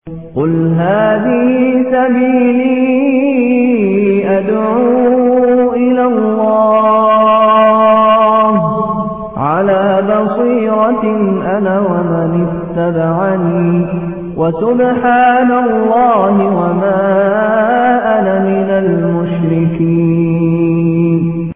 قل هذه سبيلي أدعو إلى الله على بصيرة أنا ومن اتبعني وسبحان الله وما أنا من المشركين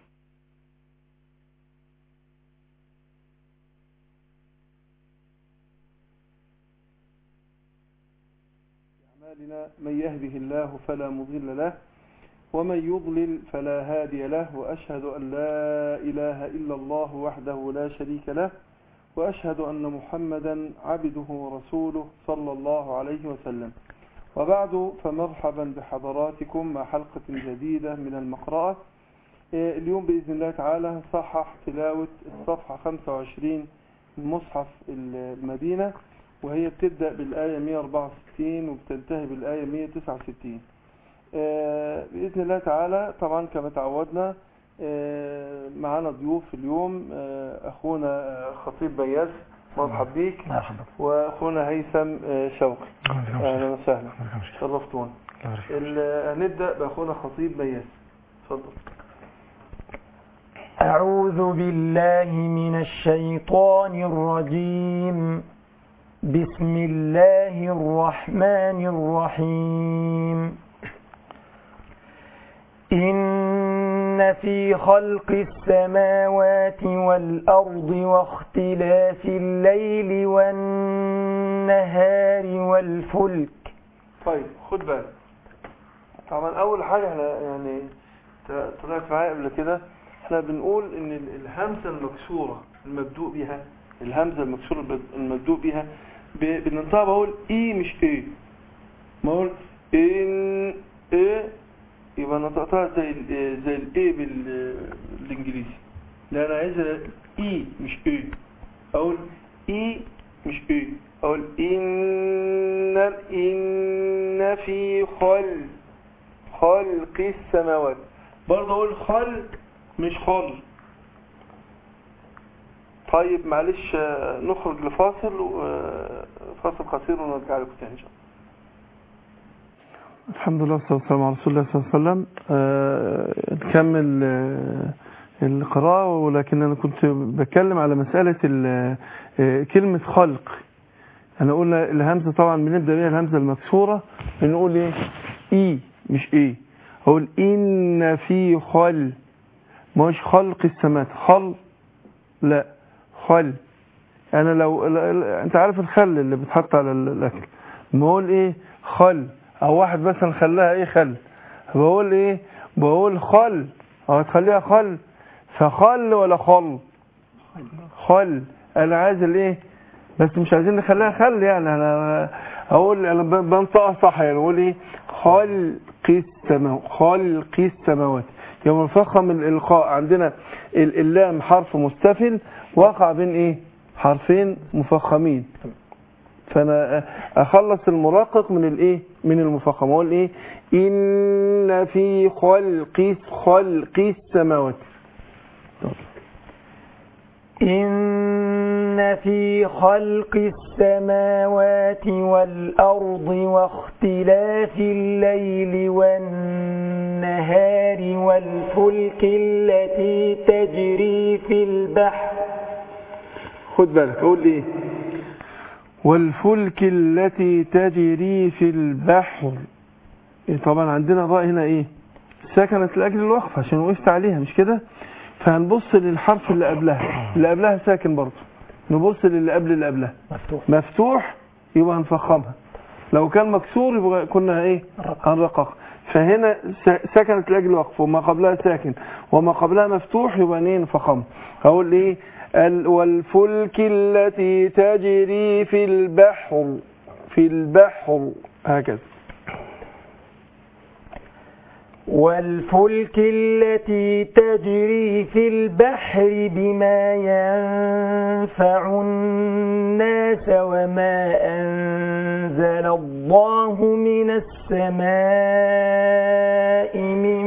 أعمالنا من يهده الله فلا مضل له ومن يضلل فلا هادي له وأشهد أن لا إله إلا الله وحده لا شريك له وأشهد أن محمدا عبده ورسوله صلى الله عليه وسلم وبعد فمرحبا بحضراتكم مع حلقة جديدة من المقرأة إيه، اليوم بإذن الله تعالى صحح تلاوة الصفحة 25 من مصحف المدينة وهي بتبدأ بالآية 164 وبتنتهي بالآية 169 آه، بإذن الله تعالى طبعا كما تعودنا آه، معنا ضيوف اليوم آه، أخونا آه، خطيب بياس مرحب بيك مرحبا وأخونا هيثم آه، شوقي أهلا وسهلا شرفتونا ال- هنبدأ بأخونا خطيب بياس اتفضل أعوذ بالله من الشيطان الرجيم بسم الله الرحمن الرحيم إن في خلق السماوات والأرض واختلاف الليل والنهار والفلك طيب خد بالك طبعا اول حاجه احنا يعني ت- طلعت معايا قبل كده احنا بنقول ان ال- الهمزه المكسوره المبدوء بها الهمزه المكسوره الب- المبدوء بها ب- بننطقها بقول اي مش ايه ما اقول ان ايه يبقى نطقتها زي ال زي الاي بالانجليزي لا انا عايزها اي مش ايه اقول اي مش ايه اقول ان ان في خلق خلق السماوات برضه اقول خلق مش خلق طيب معلش آه، نخرج لفاصل و- فاصل قصير ونرجع لكم تاني ان شاء الله الحمد لله والصلاة والسلام على رسول الله صلى الله عليه وسلم آه، نكمل آه، القراءة ولكن أنا كنت بتكلم على مسألة ال- آه، كلمة خلق أنا قلنا الهمزة طبعا بنبدأ بيها الهمزة المكسورة بنقول إيه إي مش إيه أقول إن في خل مش خلق السماء خل لا خل أنا لو لا- لا- أنت عارف الخل اللي بتحط على ال- الأكل ما أقول إيه خل أو واحد مثلا خلاها إيه خل بقول إيه بقول خل أو تخليها خل فخل ولا خل خل أنا عايز الإيه بس مش عايزين نخليها خل يعني انا اقول انا ب- بنطقها صح يعني اقول ايه خلق السماوات خلق السماوات يوم نفخم الالقاء عندنا ال- اللام حرف مستفل وقع بين ايه حرفين مفخمين فانا اخلص المرقق من الايه من المفخم اقول ايه ان في خلق خلق السماوات إن في خلق السماوات والأرض واختلاف الليل والنهار والفلك التي تجري في البحر خد بالك اقول ايه والفلك التي تجري في البحر إيه طبعا عندنا الراء هنا ايه سكنت لاجل الوقف عشان وقفت عليها مش كده فهنبص للحرف اللي قبلها اللي قبلها ساكن برضه نبص للي قبل اللي قبلها مفتوح مفتوح يبقى هنفخمها لو كان مكسور يبقى كنا ايه هنرقق فهنا س- سكنت لاجل الوقف وما قبلها ساكن وما قبلها مفتوح يبقى ايه نفخمها هقول ايه ال- والفلك التي تجري في البحر في البحر هكذا والفلك التي تجري في البحر بما ينفع الناس وما أنزل الله من السماء من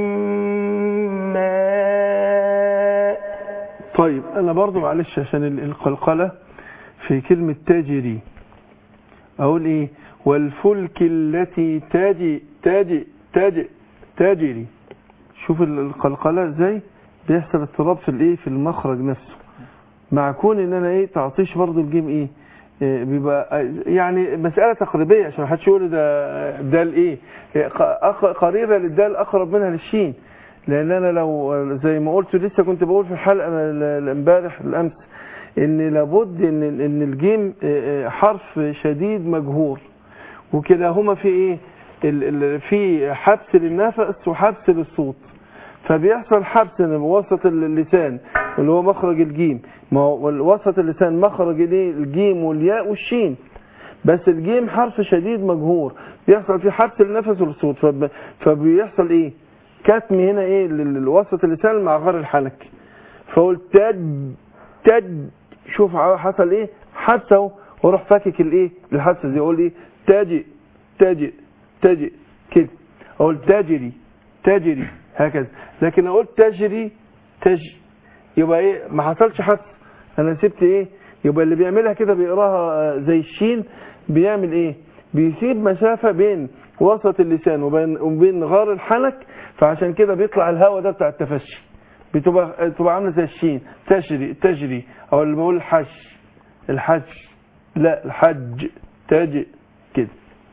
ماء طيب انا برضو معلش عشان ال- القلقلة في كلمة تجري اقول ايه والفلك التي تجي تجي تجي تجري شوف ال- القلقلة ازاي بيحصل اضطراب في الايه في المخرج نفسه مع كون ان انا ايه تعطيش برضو الجيم ايه إيه بيبقى آه، يعني مسألة تقريبية عشان محدش يقول ده ده الايه إيه، ق- أق- قريبة للدال اقرب منها للشين لان انا لو زي ما قلت لسه كنت بقول في الحلقة ال- ال- امبارح الامس ان لابد ان ان الجيم آه، آه، حرف شديد مجهور وكلاهما في ايه ال- ال- في حبس للنفس وحبس للصوت فبيحصل حبس وسط اللسان اللي هو مخرج الجيم ما هو وسط اللسان مخرج الايه الجيم والياء والشين بس الجيم حرف شديد مجهور بيحصل فيه حبس النفس والصوت فب... فبيحصل ايه كتم هنا ايه لوسط اللسان مع غار الحنك فقلت تد تد شوف حصل ايه حبسه اهو واروح فاكك الايه الحبسه دي اقول ايه تاجي تاجي تاجي كده اقول تجري تجري هكذا لكن اقول تجري تج يبقى ايه ما حصلش حبس انا سبت ايه يبقى اللي بيعملها كده بيقراها آه، زي الشين بيعمل ايه بيسيب مسافة بين وسط اللسان وبين وبين غار الحنك فعشان كده بيطلع الهواء ده بتاع التفشي بتبقى تبقى عامله زي الشين تجري تجري او اللي بقول الحج الحج لا الحج تاج كده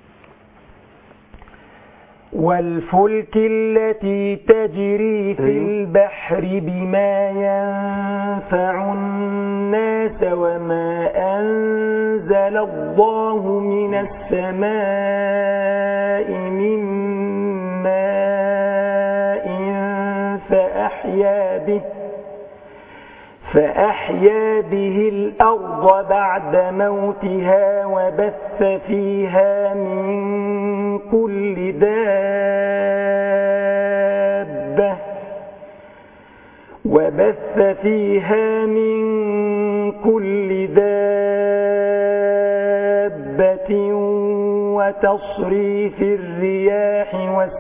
والفلك التي تجري في أيوه. البحر بما ينفع الناس وما أنزل الله من السماء من ماء فأحيا به فأحيا به الأرض بعد موتها وبث فيها من كل دابة وبث فيها من كل دابة وتصريف الرياح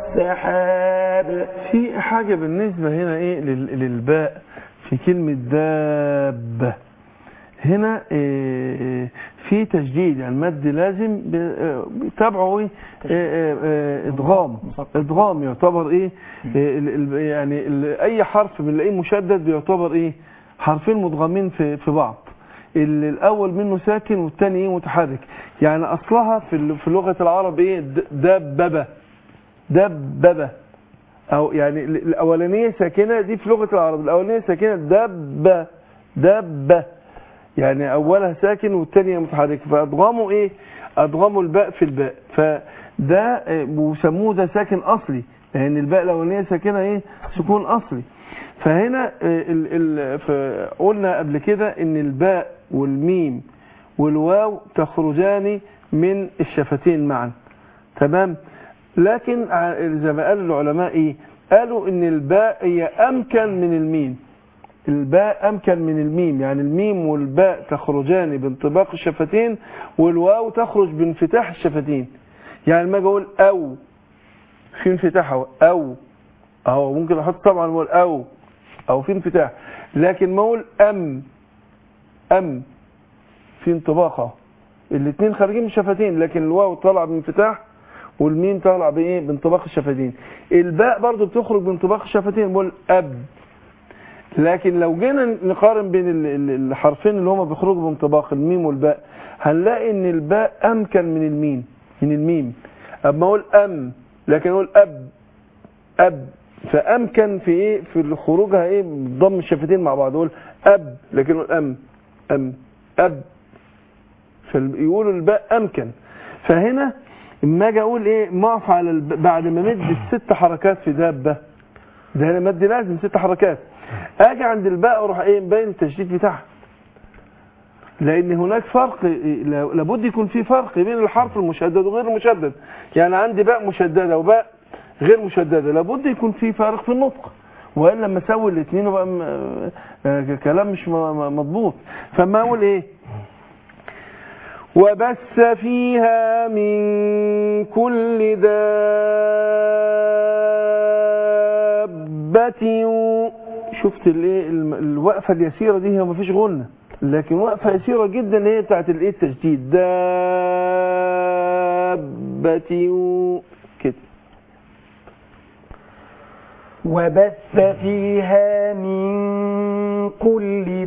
والسحاب في حاجة بالنسبة هنا ايه لل- للباء في كلمة دابة هنا إيه، في تجديد يعني المد لازم ب- آه، بيتابعه ايه آه، آه، ادغام ادغام يعتبر ايه آه، ال- ال- يعني ال- اي حرف بنلاقيه مشدد بيعتبر ايه حرفين مدغمين في في بعض ال- الاول منه ساكن والثاني ايه متحرك يعني اصلها في ال- في لغة العرب ايه د- دببة دببة او يعني ال- الاولانيه ساكنه دي في لغه العرب الاولانيه ساكنه دبه دبه يعني اولها ساكن والثانيه متحرك فادغموا ايه ادغموا الباء في الباء فده آه، وسموه ده ساكن اصلي لان الباء الاولانيه ساكنه ايه سكون اصلي فهنا آه، ال ال ف- قلنا قبل كده ان الباء والميم والواو تخرجان من الشفتين معا تمام لكن ع- زي ما قال العلماء ايه قالوا ان الباء هي امكن من الميم الباء امكن من الميم يعني الميم والباء تخرجان بانطباق الشفتين والواو تخرج بانفتاح الشفتين يعني لما اجي اقول او في انفتاح اهو او اهو ممكن احط طبعا اقول او او في انفتاح لكن ما اقول ام ام في انطباق اهو الاثنين خارجين من الشفتين لكن الواو طالع بانفتاح والميم طالع بايه بانطباق الشفتين الباء برضو بتخرج بانطباق الشفتين بقول اب لكن لو جينا نقارن بين ال- ال- الحرفين اللي هما بيخرجوا بانطباق الميم والباء هنلاقي ان الباء امكن من الميم من الميم اما اقول ام لكن اقول اب اب فامكن في ايه في خروجها ايه ضم الشفتين مع بعض اقول اب لكن اقول ام ام اب فيقولوا الباء امكن فهنا اما اجي اقول ايه ما اقف على الب... بعد ما مد الست حركات في دابه ده هنا مد لازم ست حركات اجي عند الباء اروح ايه مبين التشديد بتاعها لان هناك فرق إيه، لابد يكون في فرق بين الحرف المشدد وغير المشدد يعني عندي باء مشدده وباء غير مشدده لابد يكون في فارق في النطق والا لما اسوي الاثنين يبقى م- آه، كلام مش م- م- مضبوط فما اقول ايه وبث فيها من كل دابة شفت الايه الم- الوقفة اليسيرة دي هي مفيش غنة لكن وقفة يسيرة جدا هي بتاعت الايه التجديد دابة دابة كده وبث فيها من كل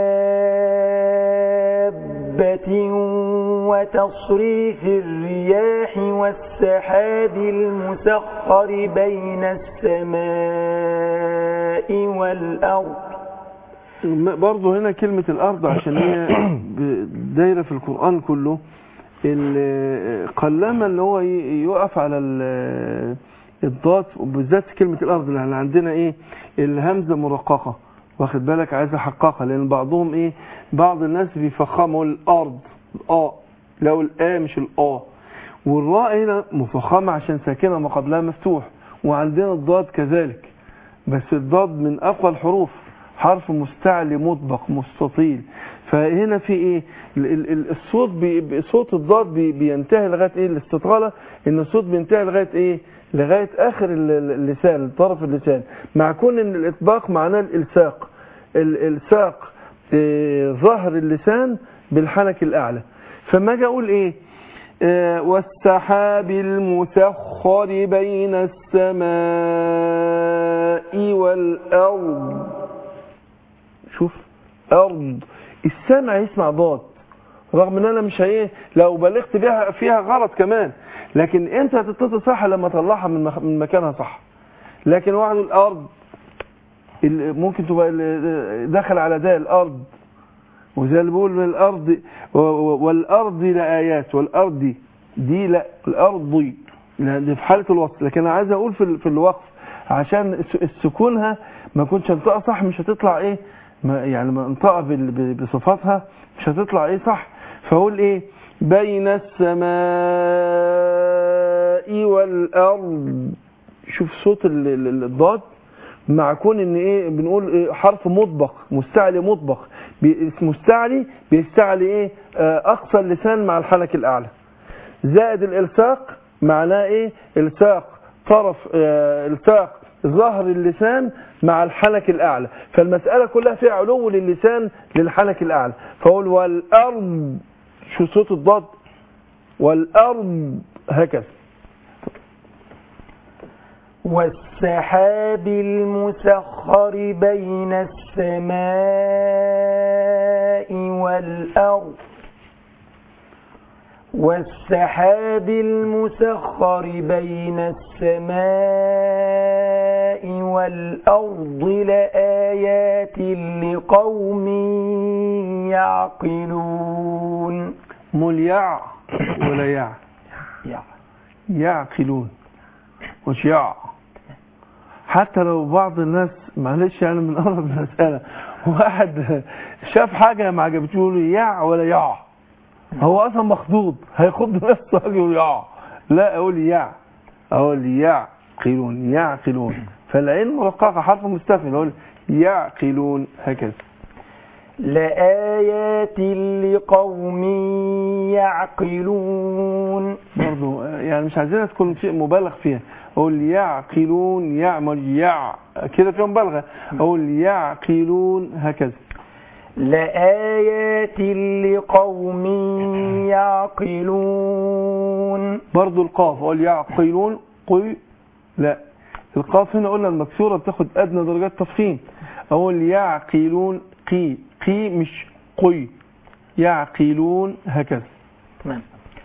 دابة وتصريف الرياح والسحاب المسخر بين السماء والأرض م- برضه هنا كلمة الأرض عشان هي ب- دايرة في القرآن كله ال- قلما اللي هو ي- يقف على ال- الضاد وبالذات كلمة الأرض اللي عندنا إيه الهمزة مرققة واخد بالك عايز أحققها لأن بعضهم إيه بعض الناس بيفخموا الأرض الآ لو الآ مش الآ والراء هنا مفخمة عشان ساكنة ما قبلها مفتوح وعندنا الضاد كذلك بس الضاد من أقوى الحروف حرف مستعلي مطبق مستطيل فهنا في ايه ال- ال- ال- الصوت بي بي- صوت الضاد بي بينتهي لغايه ايه الاستطاله ان الصوت بينتهي لغايه ايه لغايه اخر ال- ال- اللسان طرف اللسان مع كون ان الاطباق معناه الالصاق الالصاق إيه ظهر اللسان بالحنك الاعلى فما اجي اقول ايه آه، والسحاب المسخر بين السماء والأرض شوف أرض السمع يسمع ضاد رغم ان انا مش ايه لو بلغت بيها فيها غلط كمان لكن انت هتتصل صح لما تطلعها من مخ- من مكانها صح لكن واحد الارض ال- ممكن تبقى ال- دخل على ده الارض وزي اللي بيقول من الارض و- و- والارض لايات والارض دي لا الارض لا، دي في حاله الوصف لكن انا عايز اقول في ال- في الوقف عشان الس- السكونها ما كنتش انطقها صح مش هتطلع ايه ما يعني ما انطقها بال- ب- بصفاتها مش هتطلع ايه صح فاقول ايه بين السماء والارض شوف صوت ال- ال- ال- الضاد مع كون ان ايه بنقول إيه حرف مطبق مستعلي مطبق بي- مستعلي بيستعلي ايه آه، اقصى اللسان مع الحنك الاعلى زائد الالصاق معناه ايه الصاق طرف آه، الصاق ظهر اللسان مع الحنك الاعلى فالمساله كلها فيها علو للسان للحنك الاعلى فاقول والارض شو صوت الضاد والارض هكذا والسحاب المسخر بين السماء والأرض والسحاب المسخر بين السماء والأرض لآيات لقوم يعقلون مليع ولا يع يع- يعقلون مش يع حتى لو بعض الناس معلش يعني من اقرب المساله واحد شاف حاجه ما عجبتوش يقول يع ولا يع هو اصلا مخضوض هيخض نفسه يقول يع لا اقول يع اقول يعقلون يعقلون فالعين مرققه حرف مستفل اقول يعقلون هكذا لآيات لقوم يعقلون برضو يعني مش عايزينها تكون شيء مبالغ فيها اقول يعقلون يعمل يع كده فيها مبالغه اقول يعقلون هكذا لآيات لقوم يعقلون برضو القاف اقول يعقلون قي لا القاف هنا قلنا المكسوره بتاخد ادنى درجات تفخيم اقول يعقلون قي قي مش قي يعقلون هكذا تمام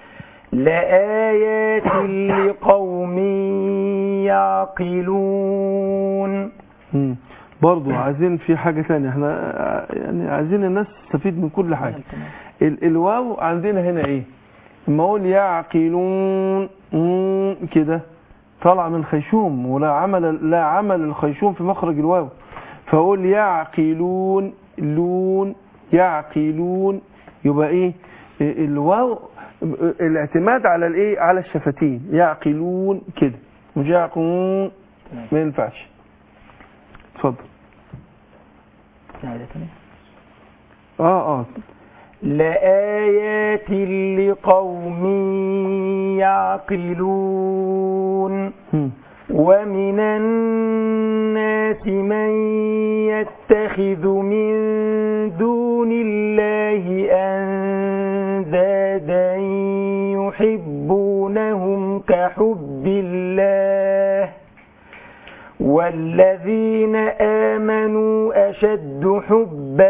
لآيات لقوم يعقلون مم. برضو عايزين في حاجه ثانيه احنا يعني عايزين الناس تستفيد من كل حاجه ال الواو عندنا هنا ايه اما اقول يعقلون مم، كده طالع من خيشوم ولا عمل لا عمل الخيشوم في مخرج الواو فاقول يعقلون لون يعقلون يبقى ايه إيه الواو الاعتماد على الايه على الشفتين يعقلون كده مش يعقلون ما ينفعش اتفضل اه اه لآيات لقوم يعقلون هم. ومن الناس من يتخذ من دون الله أندادا يحبونهم كحب الله والذين آمنوا أشد حبا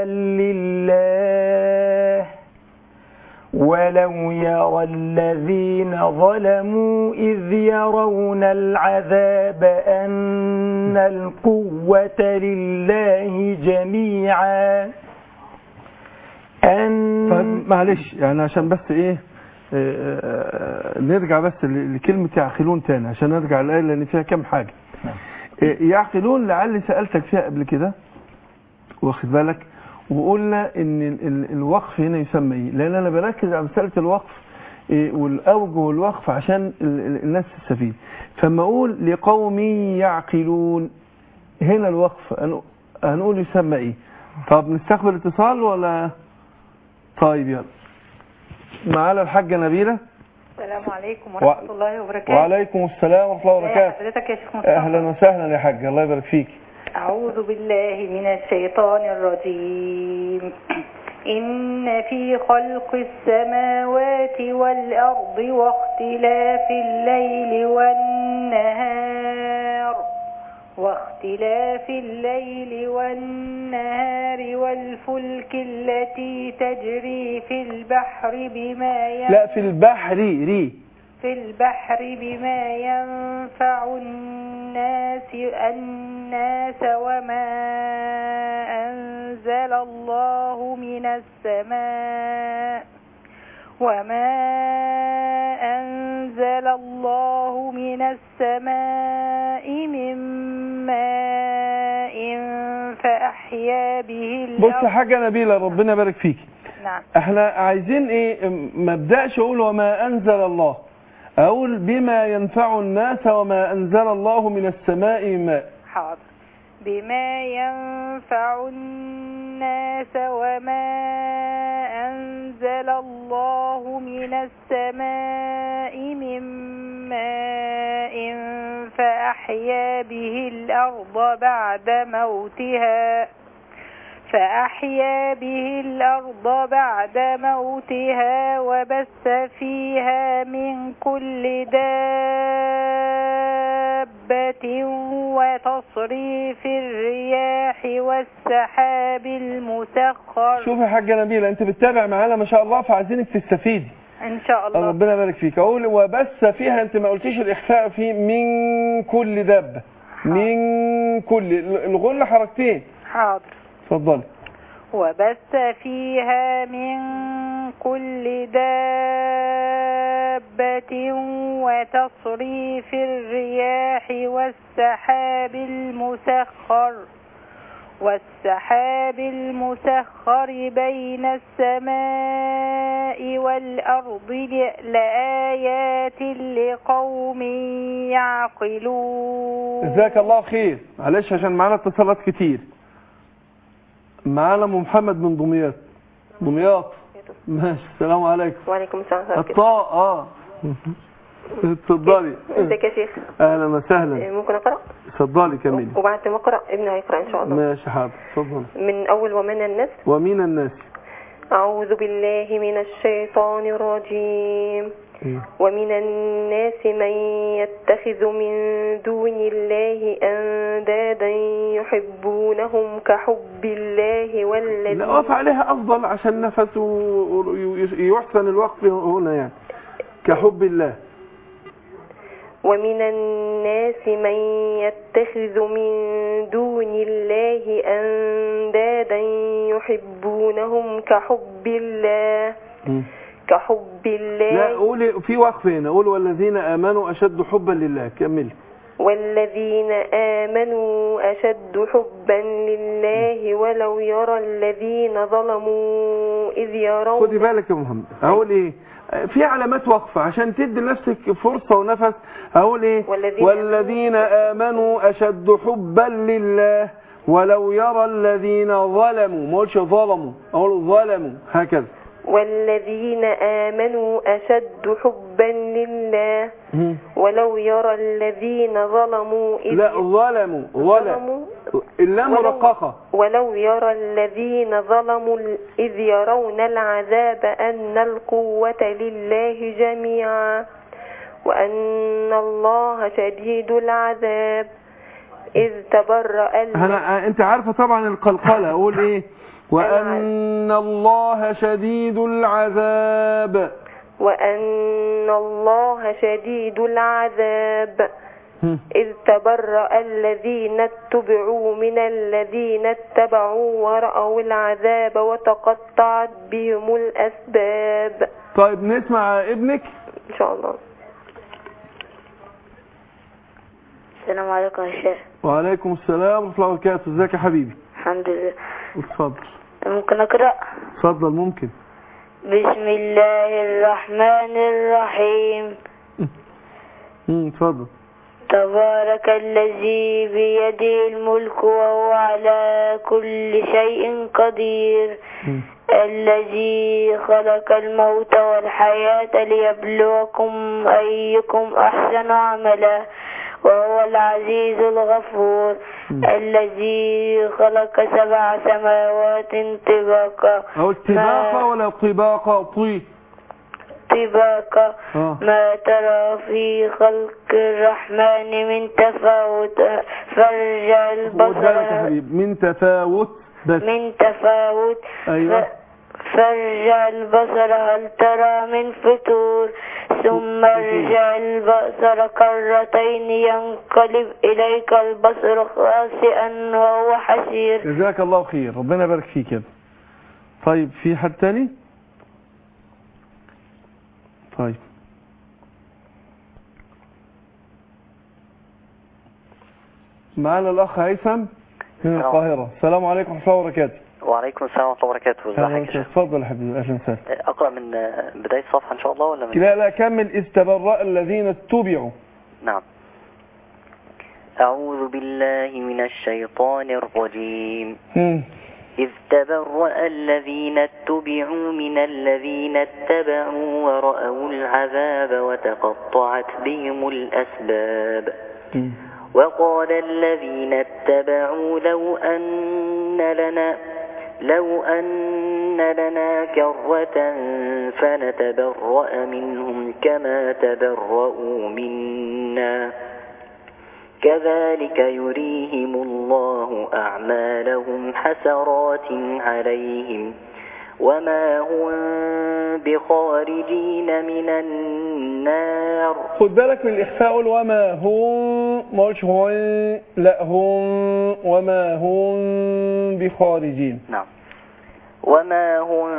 لله ولو يرى الذين ظلموا إذ يرون العذاب أن القوة لله جميعا أن طيب معلش يعني عشان بس ايه آه، آه، نرجع بس ل- لكلمة يعقلون تاني عشان نرجع الآية لأن فيها كام حاجة آه، يعقلون لعلي سألتك فيها قبل كده واخد بالك وقلنا ان ال- ال- الوقف هنا يسمى ايه لان انا بركز على مسألة الوقف إيه، والاوجه والوقف عشان ال- ال- الناس تستفيد فما اقول لقوم يعقلون هنا الوقف هن- هنقول يسمى ايه طب نستقبل اتصال ولا طيب يلا معانا الحاجة نبيلة السلام عليكم ورحمة الله وبركاته وعليكم السلام ورحمة الله ازي وبركاته حضرتك يا شيخ مصطفى اهلا وسهلا يا حاج الله يبارك فيك أعوذ بالله من الشيطان الرجيم إن في خلق السماوات والأرض واختلاف الليل والنهار واختلاف الليل والنهار والفلك التي تجري في البحر بما ينفع لا في البحر ري في البحر بما ينفع الناس الناس وما أنزل الله من السماء وما أنزل الله من السماء من ماء فأحيا به بص الأرض حاجة نبيلة ربنا يبارك فيك نعم احنا عايزين ايه ما ابداش اقول وما انزل الله اقول بما ينفع الناس وما انزل الله من السماء من ماء حاضر بما ينفع الناس وما أنزل الله من السماء من ماء فأحيا به الأرض بعد موتها فأحيا به الأرض بعد موتها وبث فيها من كل دابة وتصريف الرياح والسحاب المسخر شوف يا حاجة نبيلة انت بتتابع معانا ما شاء الله فعايزينك تستفيدي إن شاء الله ربنا يبارك فيك اقول وبس فيها انت ما قلتيش الاخفاء في من كل دابة من كل الغل حركتين حاضر اتفضلي وبث فيها من كل دابة وتصريف الرياح والسحاب المسخر والسحاب المسخر بين السماء والأرض لآيات لقوم يعقلون جزاك الله خير معلش عشان معانا اتصالات كتير معانا ام محمد من دمياط دمياط ماشي السلام عليكم وعليكم السلام ورحمة الله الطاء اه اتفضلي ازيك يا شيخ اهلا وسهلا إيه، ممكن اقرا اتفضلي كملي وبعد ما اقرا ابني هيقرا ان شاء الله ماشي حاضر اتفضلي من اول ومن الناس ومن الناس اعوذ بالله من الشيطان الرجيم ومن الناس من يتخذ من دون الله اندادا يحبونهم كحب الله والذين لا اقف عليها افضل عشان نفسه يحسن الوقف هنا يعني كحب الله ومن الناس من يتخذ من دون الله أندادا يحبونهم كحب الله كحب لا الله قولي في وقف هنا قول والذين امنوا اشد حبا لله كملي والذين آمنوا أشد حبا لله ولو يرى الذين ظلموا إذ خدي يرون بالك يا محمد اقول ايه في علامات وقفة عشان تدي لنفسك فرصة ونفس اقول ايه والذين والذين امنوا اشد حبا لله ولو يرى الذين ظلموا ما اقولش ظلموا اقول ظلموا هكذا والذين آمنوا أشد حبا لله ولو يرى الذين ظلموا إذ لا ظلموا ولا ظلموا اللام ولو- مرققة ولو يرى الذين ظلموا إذ يرون العذاب أن القوة لله جميعا وأن الله شديد العذاب إذ تبرأ الذين أنا أنت عارفة طبعا القلقلة أقول إيه وأن الله شديد العذاب وأن الله شديد العذاب هم. إذ تبرأ الذين اتبعوا من الذين اتبعوا ورأوا العذاب وتقطعت بهم الأسباب طيب نسمع ابنك إن شاء الله السلام عليكم يا شيخ وعليكم السلام ورحمة الله وبركاته ازيك يا حبيبي الحمد لله اتفضل ممكن أقرأ اتفضل ممكن بسم الله الرحمن الرحيم امم اتفضل تبارك الذي بيده الملك وهو على كل شيء قدير مم. الذي خلق الموت والحياة ليبلوكم أيكم أحسن عملا وهو العزيز الغفور الذي خلق سبع سماوات طباقا أو طباقة ولا طباقة طي طباقا اه ما ترى في خلق الرحمن من تفاوت فرجع خد بالك يا البصر حبيبي من تفاوت بس من تفاوت أيوة. ف- فارجع البصر هل ترى من فتور ثم ارجع البصر كرتين ينقلب إليك البصر خاسئا وهو حسير جزاك الله خير ربنا يبارك فيك يا ابني. طيب في حد تاني طيب معانا الاخ هيثم من القاهرة السلام عليكم ورحمة الله وبركاته وعليكم السلام ورحمة الله وبركاته ازي أهلا حضرتك يا وسهلا. شيخ اتفضل يا حبيبي اهلا وسهلا اقرا من آه، بداية الصفحة ان شاء الله ولا من لا لا كمل استبرأ الذين اتبعوا نعم أعوذ بالله من الشيطان الرجيم مم. إذ تبرأ الذين اتبعوا من الذين اتبعوا ورأوا العذاب وتقطعت بهم الأسباب مم. وقال الذين اتبعوا لو أن لنا لو أن لنا كرة فنتبرأ منهم كما تبرؤوا منا كذلك يريهم الله أعمالهم حسرات عليهم وما هم بخارجين من النار خد بالك من الإخفاء قول وما هم مش هو لا هم وما هم بخارجين نعم وما هم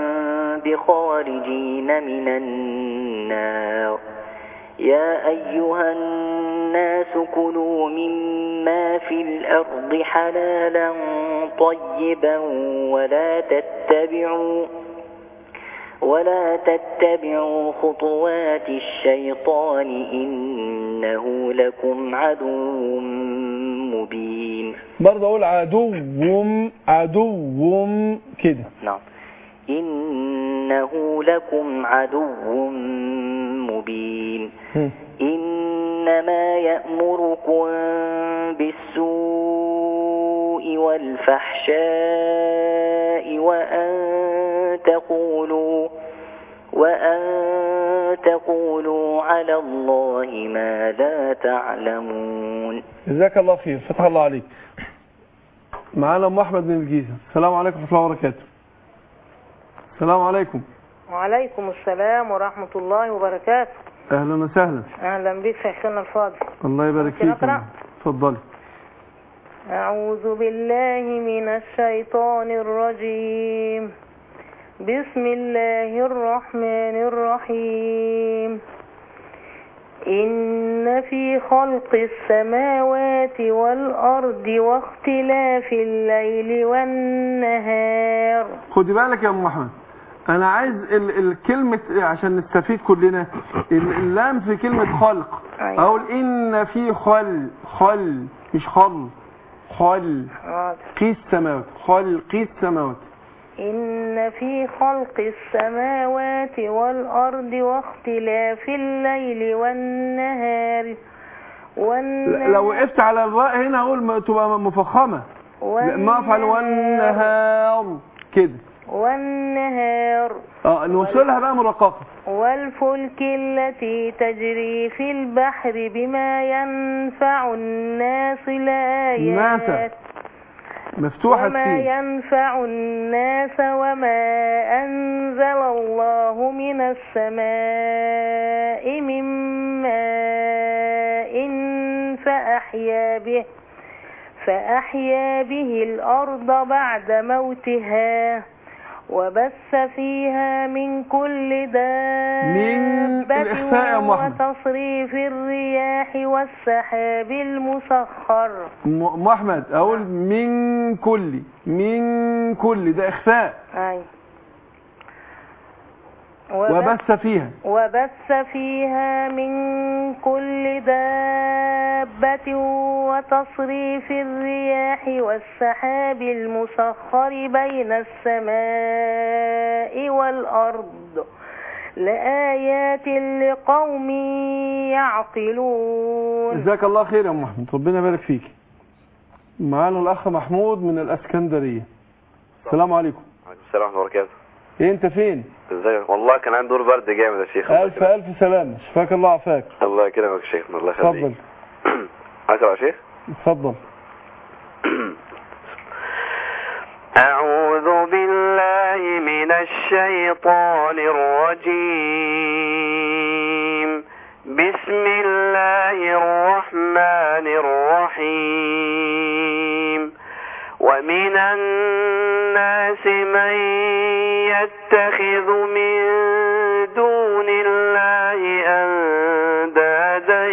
بخارجين من النار يا أيها الناس كلوا مما في الأرض حلالا طيبا ولا تتبعوا ولا تتبعوا خطوات الشيطان إنه لكم عدو مبين برضه أقول عدو عدو كده نعم إنه لكم عدو مبين مم. إنما يأمركم بالسوء والفحشاء وأن تقولوا وأن تقولوا على الله ما لا تعلمون جزاك الله خير فتح الله عليك معانا ام احمد من الجيزه السلام عليكم ورحمه الله وبركاته السلام عليكم وعليكم السلام ورحمة الله وبركاته اهلا وسهلا أهلا بك شيخنا الفاضل الله يبارك ممكن فيك أقرأ؟ اتفضلي أعوذ بالله من الشيطان الرجيم بسم الله الرحمن الرحيم إن في خلق السماوات والأرض واختلاف الليل والنهار خدي بالك يا ام احمد انا عايز ال- الكلمة عشان نستفيد كلنا ال- اللام في كلمة خلق أيوة. اقول ان في خل خل مش خل خل حاضر. قيس السماوات خلق السماوات إن في خلق السماوات والأرض واختلاف الليل والنهار ل- والنهار لو وقفت على الراء هنا اقول ما تبقى مفخمة لا، ما افعل والنهار كده والنهار اه نوصلها بقى مرققة والفلك التي تجري في البحر بما ينفع الناس الناس. لآيات مفتوحة وما السين ينفع الناس وما أنزل الله من السماء من ماء فأحيا به فأحيا به الأرض بعد موتها وبث فيها من كل من دابة الإخفاء يا أم أحمد. وتصريف الرياح والسحاب المسخر م- ام احمد اقول من كل من كل ده اخفاء أي وبث فيها وبث فيها من كل دابة وتصريف الرياح والسحاب المسخر بين السماء والأرض لآيات لقوم يعقلون جزاك الله خير يا ام احمد ربنا يبارك فيك معانا الاخ محمود من الاسكندريه السلام عليكم عليكم السلام ورحمة الله وبركاته ايه انت فين ازيك والله كان عندي دور برد جامد يا شيخ الف الف سلامه شفاك الله عافاك الله يكرمك يا شيخ الله يخليك اتفضل أقرأ يا شيخ اتفضل أعوذ بالله من الشيطان الرجيم بسم الله الرحمن الرحيم ومن الناس من يتخذ من دون الله أندادا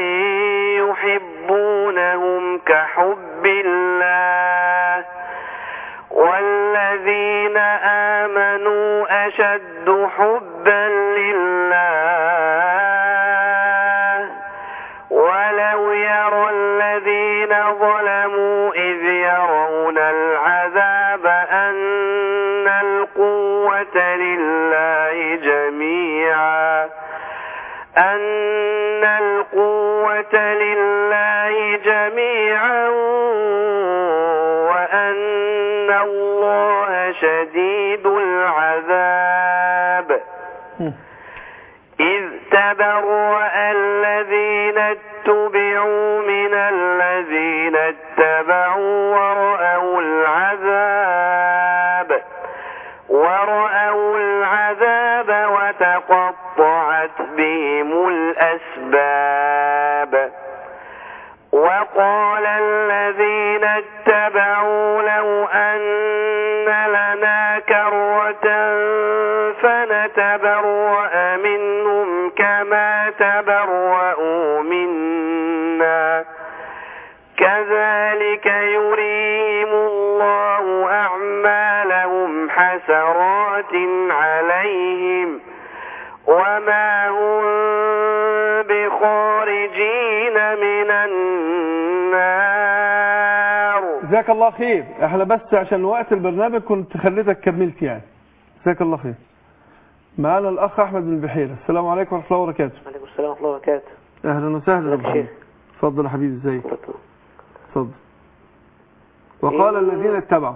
يحبونهم كحب الله والذين آمنوا أشد حبا لله ولو يرى الذين ظلموا إذ يرون العذاب أن القوة لله جميعا أن القوة لله جميعا وأن الله شديد العذاب إذ تبرأ الذين اتبعوا من الذين اتبعوا ورأوا العذاب ورأوا العذاب وتقطعت بهم الأسباب وقال الذين اتبعوا لو أن لنا كرة فنتبرأ منهم كما تبرأوا منا كذلك يريهم الله أعمالهم حسرات عليهم وما هم بخارجين من النار جزاك الله خير احنا بس عشان وقت البرنامج كنت خليتك كملت يعني جزاك الله خير معانا الاخ احمد بن بحيره السلام عليكم ورحمه الله وبركاته عليكم السلام ورحمة الله وبركاته اهلا وسهلا يا ازيك يا محمد. شيخ؟ اتفضل يا حبيبي ازيك اتفضل وقال الذين اتبعوا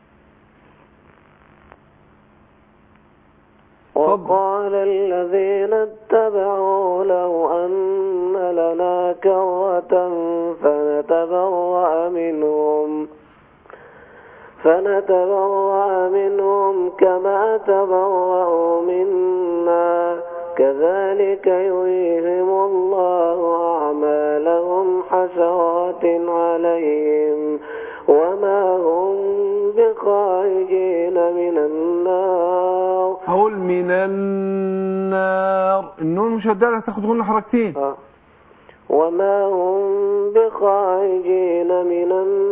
وقال الذين اتبعوا لو أن لنا كرة فنتبرأ منهم فنتبرأ منهم كما تبرأوا منا كذلك يريهم الله أعمالهم حسرات عليهم وما هم بخارجين من النار هقول من النار النون مشددة هتاخد غنى حركتين وما هم بخارجين من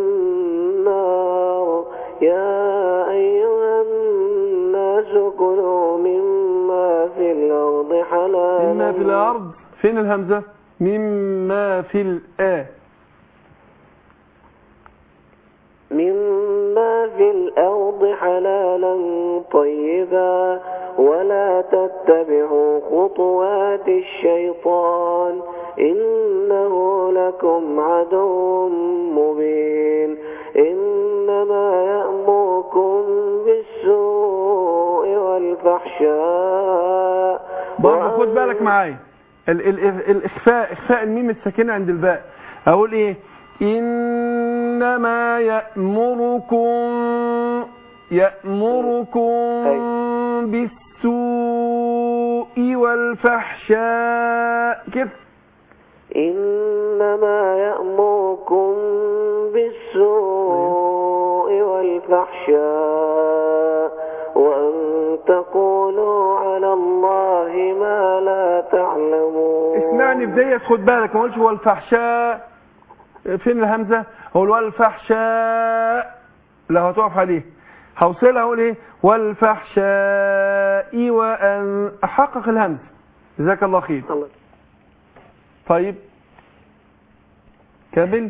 النار يا أيها الناس كلوا مما في الأرض حلالا مما في الارض فين الهمزة مما في الآ مما في الأرض حلالا طيبا ولا تتبعوا خطوات الشيطان إنه لكم عدو مبين إنما يأمركم بالسوء الفحشاء برضه خد وأن- بالك معايا ال ال ال الإخفاء إخفاء الميم الساكنة عند الباء أقول إيه إنما يأمركم يأمركم بالسوء والفحشاء كده إنما يأمركم بالسوء والفحشاء وأن تقولوا على الله ما لا تعلمون اسمعني بداية خد بالك ما قلتش هو الفحشاء فين الهمزة هو والفحشاء لا هتقف عليه هوصلها اقول ايه والفحشاء وان احقق الهمزة جزاك الله خير الله. طيب كامل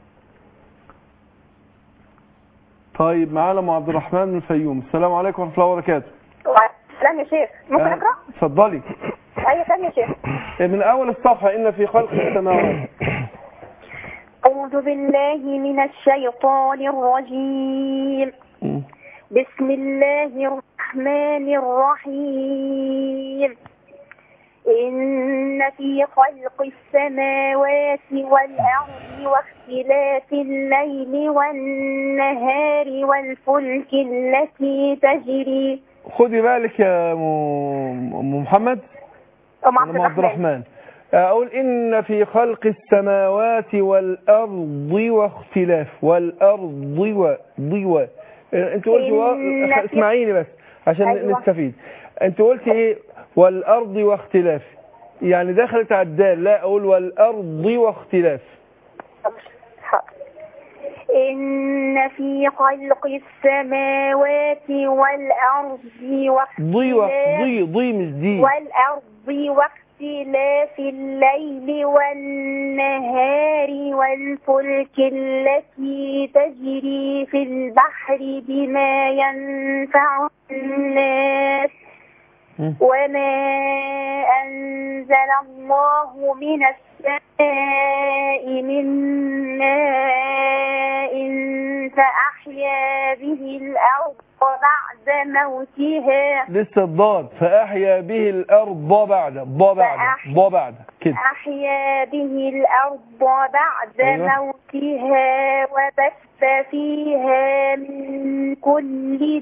طيب معانا ام عبد الرحمن من الفيوم السلام عليكم ورحمه الله وبركاته سلام يا شيخ ممكن آه، اقرا اتفضلي اي سلام يا شيخ من اول الصفحه ان في خلق السماوات اعوذ بالله من الشيطان الرجيم بسم الله الرحمن الرحيم إن في خلق السماوات والأرض واختلاف الليل والنهار والفلك التي تجري خدي بالك يا م- ام محمد أم عبد أم عبد الرحمن الرحمن اقول ان في خلق السماوات والارض واختلاف والارض و ضي و انت قلت و... إن في- اسمعيني بس عشان أيوة. نستفيد انت قلت ايه والارض واختلاف يعني دخلت على الدال لا اقول والارض واختلاف إن في خلق السماوات والأرض ضي و... واختلاف ضي ضي مش دي والأرض واختلاف الليل والنهار والفلك التي تجري في البحر بما ينفع الناس مم. وما أنزل الله من السماء من ماء فأحيا به الأرض بعد موتها لسه الضاد فاحيا به الارض بعد ض بعد فأحيا- ض بعد كده أحيا به الأرض بعد أيوة. موتها وبث فيها من كل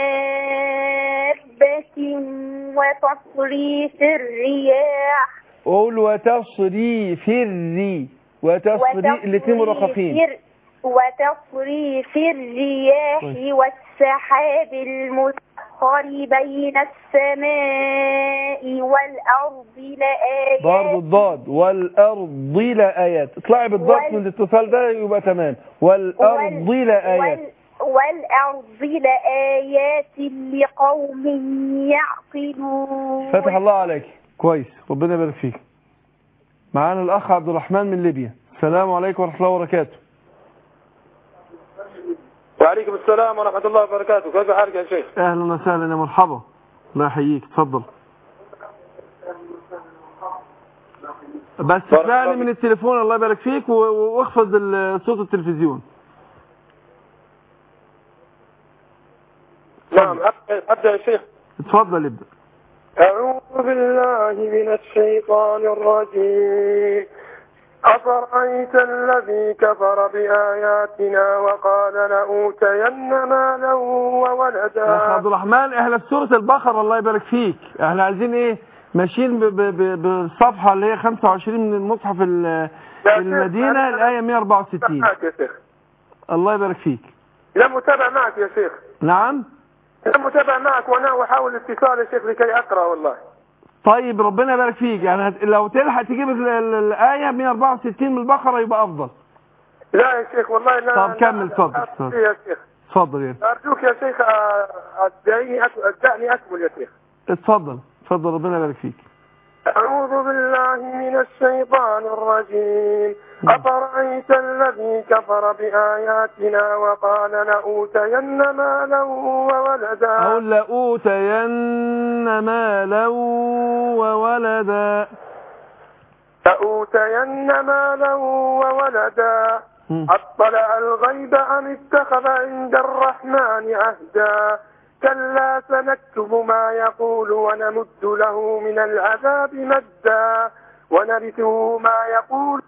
دابة وتصريف الرياح قول وتصريف الري وتصريف الاثنين مرققين الر- وتصريف الرياح طيب. والسحاب المسخر بين السماء والأرض لآيات برضه الضاد والارض لآيات اطلعي بالضغط وال- من الاتصال ده يبقى تمام والارض لآيات وال- والأرض لآيات لقوم يعقلون فتح الله عليك كويس ربنا يبارك فيك معانا الاخ عبد الرحمن من ليبيا السلام عليكم ورحمه الله وبركاته وعليكم السلام ورحمة الله وبركاته كيف حالك يا شيخ اهلا وسهلا يا مرحبا الله يحييك اتفضل بس بارك اسمعني الله من التليفون الله يبارك فيك و- و- واخفض ال- صوت التلفزيون نعم أبدأ أبدأ يا شيخ اتفضل ابدا أعوذ بالله من الشيطان الرجيم أفرأيت الذي كفر بآياتنا وقال لأوتين مالا يا اخ وولدا عبد الرحمن احنا في سوره البقره الله يبارك فيك احنا عايزين ايه ماشيين ب- ب- ب- بالصفحه اللي هي 25 من المصحف ال- شيخ، المدينه أنا- الايه 164 معك يا شيخ الله يبارك فيك لم متابع معك يا شيخ نعم لم متابع معك وأنا أحاول الاتصال يا شيخ لكي أقرأ والله طيب ربنا يبارك فيك يعني هت- لو تلحق تجيب ال- ال- الآية 164 من البقرة يبقى أفضل لا يا شيخ والله لا طب كمل، لا- اتفضل، لا اتفضل. أستطيع يا شيخ اتفضل يعني أرجوك يا شيخ آه، أدعني أك- أدعني أكمل يا شيخ اتفضل اتفضل ربنا يبارك فيك أعوذ بالله من الشيطان الرجيم أفرأيت الذي كفر بآياتنا وقال لأوتين مالا وولدا أقول لأوتين مالا وولدا لأوتين مالا وولدا مم. أطلع الغيب أم اتخذ عند الرحمن عهدا كلا سنكتب ما يقول ونمد له من العذاب مدا ونرثه ما يقول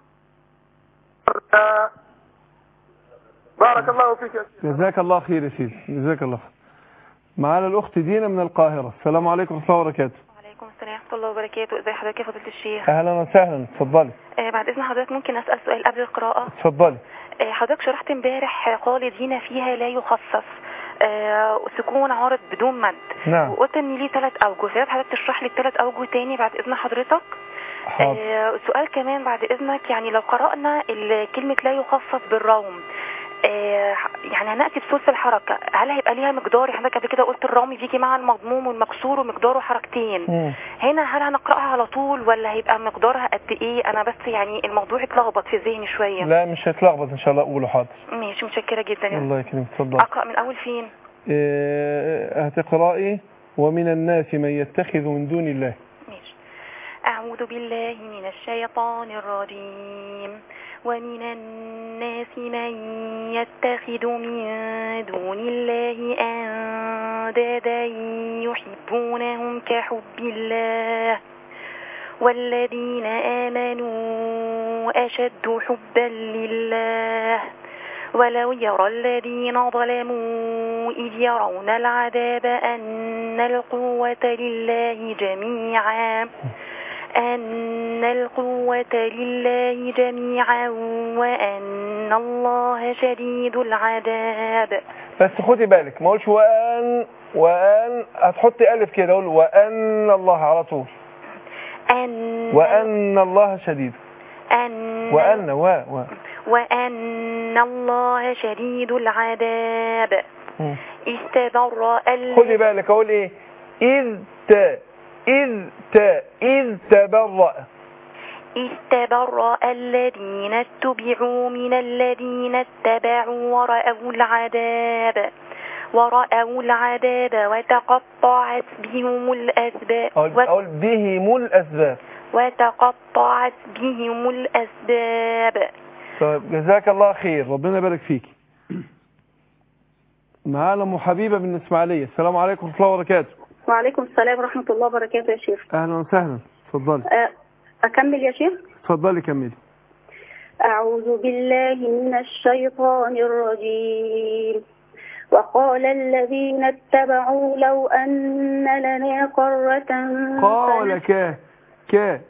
بارك الله فيك يا شيخ. جزاك الله خير يا سيدي جزاك الله خير معانا الأخت دينا من القاهرة السلام عليكم ورحمة الله وبركاته وعليكم السلام ورحمة الله وبركاته ازي حضرتك يا فضيلة الشيخ أهلا وسهلا اتفضلي آه بعد إذن حضرتك ممكن أسأل سؤال قبل القراءة اتفضلي آه حضرتك شرحت امبارح خالدين فيها لا يخفف آه سكون عارض بدون مد نعم وقلت ان ليه ثلاث اوجه فيا حضرتك تشرح لي الثلاث اوجه تاني بعد اذن حضرتك حاضر آه سؤال كمان بعد اذنك يعني لو قرأنا ال- كلمة لا يخفف بالروم آه يعني هنأتي بثلث الحركة هل هيبقى ليها مقدار حضرتك قبل كده قلت الرامي بيجي مع المضموم والمكسور ومقداره حركتين مم. هنا هل هنقرأها على طول ولا هيبقى مقدارها قد ايه انا بس يعني الموضوع اتلخبط في ذهني شوية لا مش هتلخبط إن شاء الله أقوله حاضر ماشي متشكرة جدا يا الله يكرمك اتفضل اقرأ من اول فين إيه، هتقرأي ومن الناس من يتخذ من دون الله ماشي أعوذ بالله من الشيطان الرجيم ومن الناس من يتخذ من دون الله أندادا يحبونهم كحب الله والذين آمنوا أشد حبا لله ولو يرى الذين ظلموا إذ يرون العذاب أن القوة لله جميعا أن القوة لله جميعا وأن الله شديد العذاب بس خدي بالك ما اقولش وان وان هتحطي الف كده اقول وان الله على طول أن وان الله شديد أن وان و و وأن الله شديد العذاب مم. استبرأ خدي بالك اقول ايه اذ ت اذ ت اذ تبرأ استبرأ الذين اتبعوا من الذين اتبعوا ورأوا العذاب ورأوا العذاب وتقطعت بهم الأسباب اقول, أقول بهم الاسباب وتقطعت بهم الأسباب طيب جزاك الله خير ربنا يبارك فيك معانا ام حبيبه من الاسماعيليه السلام عليكم ورحمه الله وبركاته وعليكم السلام ورحمة الله وبركاته يا شيخ اهلا وسهلا اتفضلي أه، أكمل يا شيخ اتفضلي كملي أعوذ بالله من الشيطان الرجيم وقال الذين اتبعوا لو أن لنا قرة قال ك ك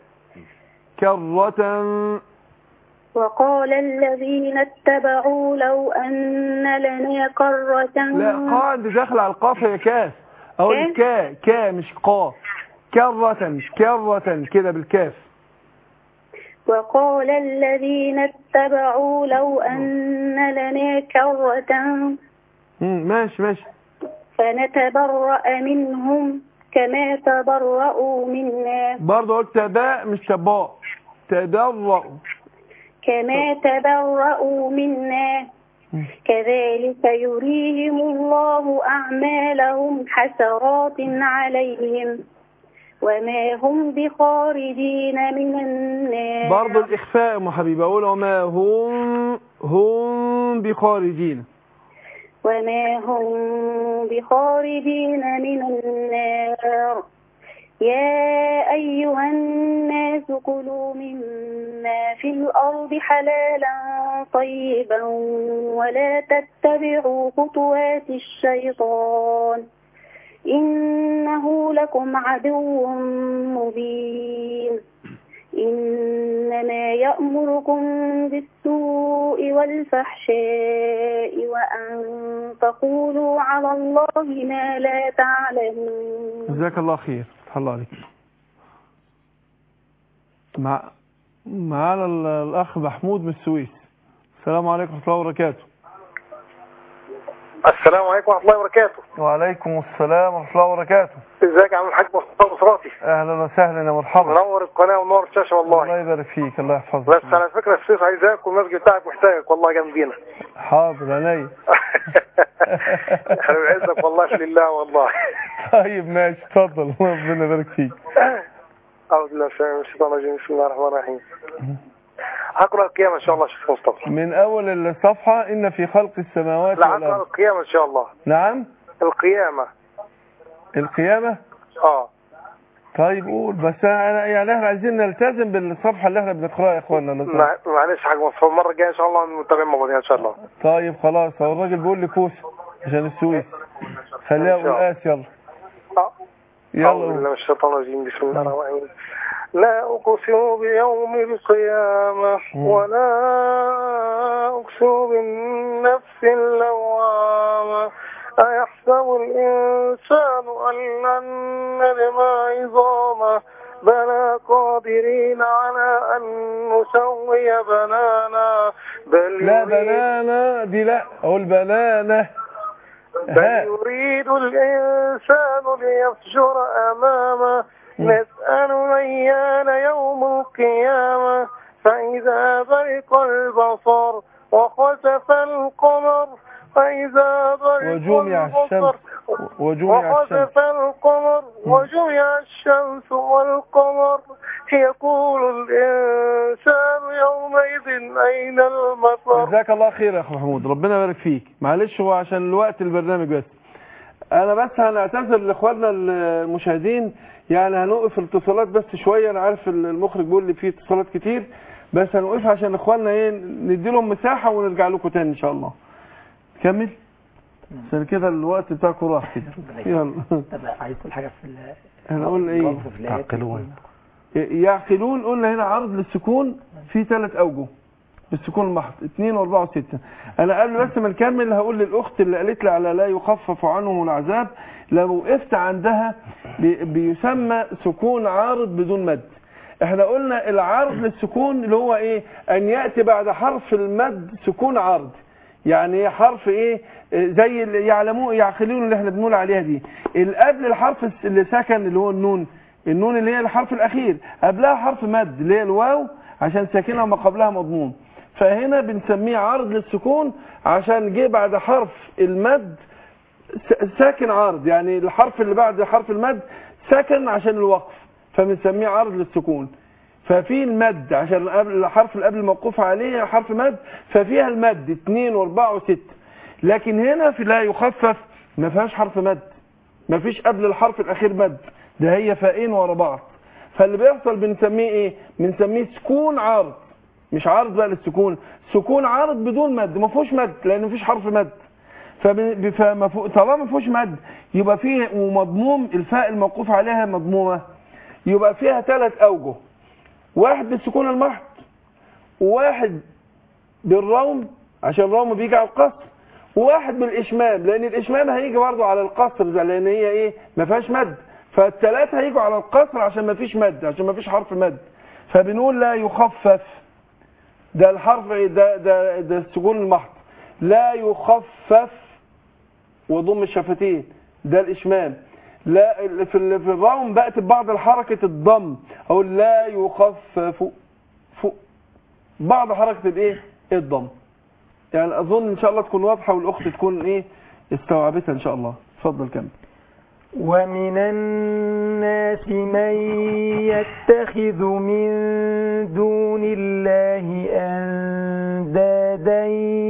كرة وقال الذين اتبعوا لو أن لنا قرة لا قاعد داخل على القاف يا كاف اقول إيه؟ كا كا مش قا كرة كرة كده بالكاف وقال الذين اتبعوا لو أن لنا كرة مم، ماشي ماشي فنتبرأ منهم كما تبرأوا منا برضه قلت تباء مش تباء تدرأ كما تبرأوا منا كذلك يريهم الله أعمالهم حسرات عليهم وما هم بخارجين من النار برضه الإخفاء يا أم حبيبي أقول وما هم هم بخارجين وما هم بخارجين من النار يا أيها الناس كلوا مما في الأرض حلالا طيبا ولا تتبعوا خطوات الشيطان إنه لكم عدو مبين إنما يأمركم بالسوء والفحشاء وأن تقولوا على الله ما لا تعلمون جزاك الله خير فتح الله عليك مع معانا ال- الأخ محمود من السويس السلام عليكم ورحمة الله وبركاته السلام عليكم ورحمة الله وبركاته وعليكم السلام ورحمة الله وبركاته ازيك يا عم الحاج مصطفى بصراتي أهلا وسهلا يا مرحبا منور القناة ونور الشاشة والله الله يبارك فيك الله يحفظك بس على فكرة السيف عايزاك والمسجد بتاعك محتاجك والله جنبينا حاضر عينيا احنا بنعزك والله في لله والله طيب ماشي اتفضل ربنا يبارك فيك أعوذ بالله من الشيطان الرجيم بسم الله الرحمن الرحيم هقرأ القيامة إن شاء الله شيخ مصطفى من أول الصفحة إن في خلق السماوات لا هقرأ والأرض القيامة إن شاء الله نعم القيامة القيامة اه طيب قول بس انا يعني احنا عايزين نلتزم بالصفحة اللي احنا بنقراها يا اخوانا لو سمحت. مع- معلش حاجه مصفوفه المره الجايه ان شاء الله نتابع مع بعض ان شاء الله طيب خلاص هو الراجل بيقول لي كوسة عشان السويس خليها إن شاء الله. قلقاس يلا آه. يلا أعوذ بالله قول. من الشيطان الرجيم بسم الله الرحمن الرحيم لا أقسم بيوم القيامة ولا أقسم بالنفس اللوامة أيحسب الإنسان أن لن نجمع عظامه بلى قادرين على أن نسوي بنانا بل لا يريد- بنانة دي لا اقول بنانة بل ها يريد الإنسان ليفجر أمامه نسأل أيان يوم القيامة فإذا برق البصر وخسف القمر فإذا برق وجمع البصر الشمس وجمع الشمس وخسف القمر وجمع الشمس والقمر يقول الإنسان يومئذ أين المفر جزاك الله خير يا اخو محمود ربنا يبارك فيك معلش هو عشان الوقت البرنامج بس انا بس هنعتذر لاخواننا المشاهدين يعني هنوقف الاتصالات بس شويه انا عارف المخرج بيقول لي في اتصالات كتير بس هنوقفها عشان اخواننا ايه ندي لهم مساحه ونرجع لكم تاني ان شاء الله كمل عشان كده الوقت بتاعكم راح كده يلا طب عايز تقول حاجه في ال- احنا قلنا ايه الوقف في الآيات؟ يعقلون قلنا هنا عرض للسكون في ثلاث اوجه بالسكون المحض اثنين واربعة وستة انا قبل بس ما نكمل هقول للاخت اللي قالت لي على لا يخفف عنهم العذاب لو وقفت عندها بي- بيسمى سكون عارض بدون مد احنا قلنا العرض للسكون اللي هو ايه ان يأتي بعد حرف المد سكون عرض يعني حرف ايه آه، زي اللي يعلمون يعقلون اللي احنا بنقول عليها دي اللي قبل الحرف الس- اللي سكن اللي هو النون النون اللي هي الحرف الاخير قبلها حرف مد اللي هي الواو عشان ساكنها ما قبلها مضمون فهنا بنسميه عرض للسكون عشان جه بعد حرف المد س- ساكن عرض يعني الحرف اللي بعد حرف المد سكن عشان الوقف فبنسميه عرض للسكون ففي المد عشان قبل الحرف اللي قبل الموقوف عليه حرف مد ففيها المد اثنين واربعة وستة لكن هنا في لا يخفف ما فيهاش حرف مد ما فيش قبل الحرف الاخير مد ده هي فائين ورا بعض فاللي بيحصل بنسميه ايه بنسميه سكون عارض مش عارض بقى للسكون سكون عارض بدون مد ما فيهوش مد لان ما فيش حرف مد فب- فما فو- طالما ما فيهوش مد يبقى فيه ومضموم الفاء الموقوف عليها مضمومه يبقى فيها ثلاث اوجه واحد بالسكون المحض وواحد بالروم عشان الروم بيجي على القصر وواحد بالاشمام لان الاشمام هيجي برضه على القصر ده لان هي ايه ما فيهاش مد فالثلاثه هيجوا على القصر عشان ما فيش مد عشان ما فيش حرف مد فبنقول لا يخفف ده الحرف إيه؟ ده ده ده السكون المحض لا يخفف وضم الشفتين ده الاشمام لا في ال- في الروم بقت بعض الحركه الضم او لا يخفف فوق بعض حركه الايه الضم يعني اظن ان شاء الله تكون واضحه والاخت تكون ايه استوعبتها ان شاء الله اتفضل كمل ومن الناس من يتخذ من دون الله أندادا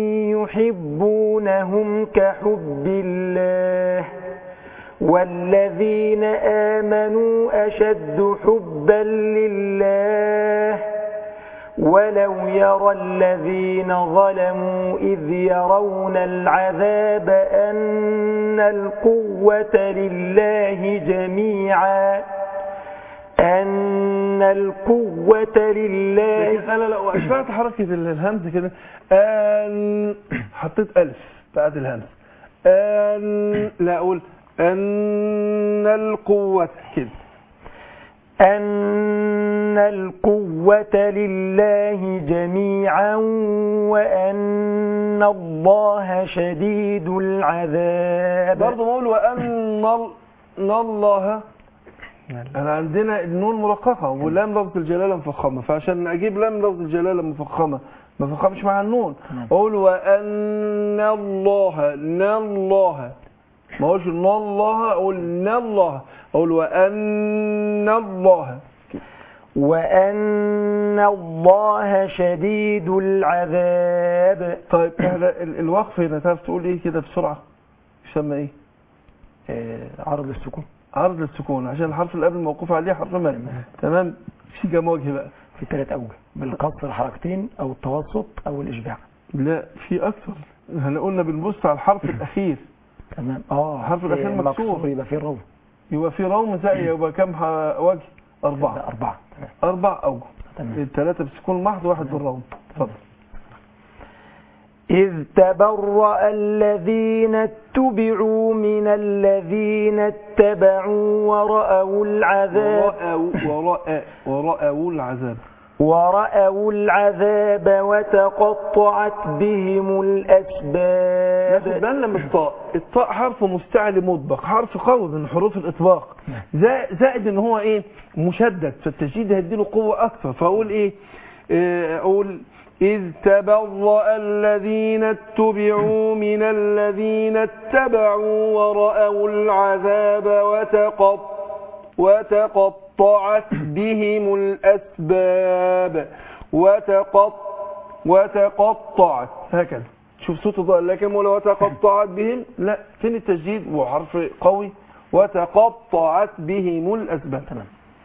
يحبونهم كحب الله والذين آمنوا أشد حبا لله ولو يرى الذين ظلموا إذ يرون العذاب أن القوة لله جميعا أن القوة لله لكن انا لو اشبعت حركه ال- الهمز كده ان حطيت الف بعد الهمز ان لا اقول ان القوه كده أن القوة لله جميعا وأن الله شديد العذاب برضه بقول وان ال- ان الله انا عندنا النون مرققه واللام لفظ الجلاله مفخمه فعشان اجيب لام لفظ الجلاله مفخمه ما فخمش مع النون اقول وان الله ان الله ما اقولش ان الله اقول ان الله اقول وان الله وأن الله شديد العذاب طيب احنا ال- الوقف هنا تعرف تقول ايه كده بسرعه يسمى ايه آه، عرض للسكون عرض للسكون عشان الحرف اللي قبل الموقوف عليه حرف مد تمام في كام وجه بقى في ثلاث اوجه بالقصر حركتين او التوسط او الاشباع لا في اكثر احنا قلنا بنبص على الحرف الاخير تمام اه الحرف الاخير آه، مكسور يبقى فيه الروم يبقى في روم زي يبقى كام ح- وجه اربعه اربعه تمام اربع اوجه تمام الثلاثه بالسكون محض واحد بالروم اتفضل إذ تبرأ الذين اتبعوا من الذين اتبعوا ورأوا العذاب ورأوا ورأى ورأوا العذاب ورأوا العذاب وتقطعت بهم ناخد الأسباب بالنا من الطاء الطاء حرف مستعلي مطبق حرف قوي من حروف الاطباق زا- زائد ان هو ايه مشدد فالتشديد هيديله قوه اكثر فاقول ايه آه، اقول إذ تبرأ الذين اتبعوا من الذين اتبعوا ورأوا العذاب وتقط وتقطعت بهم الأسباب وتقط وتقطعت هكذا شوف صوت الضاء لكن ولا وتقطعت بهم لا فين التجديد وحرف قوي وتقطعت بهم الأسباب تمام